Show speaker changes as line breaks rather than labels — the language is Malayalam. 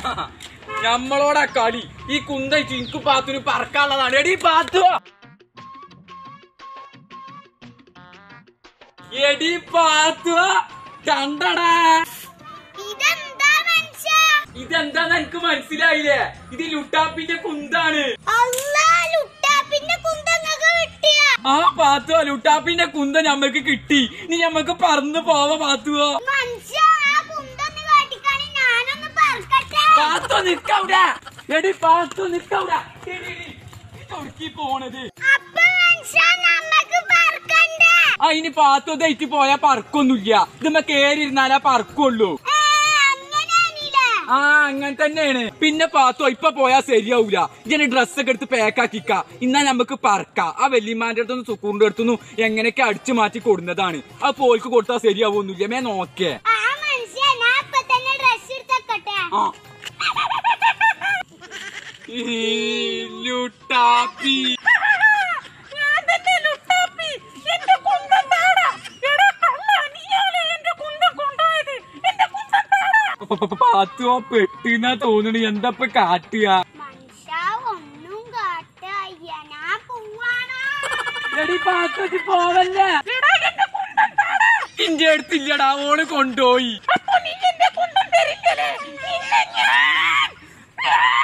ഞമ്മളോടാ കളി ഈ കുന്ത ചിങ്കു പാത്തുന് പറക്കാനുള്ളതാണ് എടി പാത്തു എടി പാത്തു കണ്ടടാ
ഇതെന്താ മനുഷ്യ
ഇതെന്താന്ന് എനിക്ക് മനസ്സിലായില്ലേ ഇത് ലുട്ടാപ്പിന്റെ കുന്താണ്
അല്ലാ ലുട്ടാപ്പിന്റെ കുന്തങ്ങക്ക് കിട്ടിയ
ആ പാത്തുവോ ലുട്ടാപ്പിന്റെ കുന്ത ഞമ്മക്ക് കിട്ടി നീ ഞമ്മക്ക് പറന്ന് പോവാ പാത്തുവോ
മനുഷ്യ ആ കുന്തൊന്ന് കാട്ടിക്കാണി ഞാനൊന്ന് പറക്കട്ടെ
പാത്തു നിക്കവിടെ എടി പാത്തു നിക്കവിടെ തൊടുക്കി പോണത്
അപ്പൊ മനുഷ്യ നമ്മക്ക് പറക്കണ്ടേ
ആ ഇനി പാത്തു ദൈറ്റ് പോയാ പറക്കൊന്നുമില്ല ഇതുമ്മ കേറിയിരുന്നാലേ പറക്കുള്ളൂ
ഏ, അങ്ങനെയാണില്ലേ?
ആ അങ്ങനെ തന്നെയാണ് പിന്നെ പാത്തോ ഇപ്പൊ പോയാ ശരിയാവൂല ഇങ്ങനെ ഡ്രസ്സൊക്കെ എടുത്ത് പാക്കാക്കിക്ക ഇന്നാ നമുക്ക് പറക്കാം ആ വല്യമാന്റെ അടുത്തുനിന്ന് സുക്കൂറിന്റെ അടുത്തുനിന്ന് എങ്ങനെയൊക്കെ അടിച്ചു മാറ്റി കൊടുന്നതാണ് ആ പോൽക്ക് കൊടുത്താൽ ശരിയാവൊന്നുമില്ല മേ നോക്കേ
ആ മനുഷ്യ ഞാൻ ഇപ്പൊ തന്നെ ഡ്രസ് എടുത്തക്കട്ടെ
ആ ഈ ലുട്ടാപ്പി
ഞാൻ തന്നെ ലുട്ടാപ്പി എന്റെ കുന്തം താടാ എടാ കള്ള നീയാണ് എന്റെ കുന്തം കൊണ്ടുപോയത് എന്റെ കുന്തം താടാ
പാത്തുവോ പെട്ടിന്നാ തോന്നണു എന്താ ഇപ്പൊ കാട്ടുക
മനുഷ്യ ഒന്നും കാട്ടയ്യ ഞാൻ പോവാണോ
എടി പാത്തു പോവല്ലേ
എടാ എന്റെ കുന്തം താടാ
ഇന്റെ അടുത്തില്ലടാ ഓള് കൊണ്ടുപോയി
അപ്പൊ നീ എന്റെ കുന്തം തരില്ലല്ലേ നിന്നെ ഞാൻ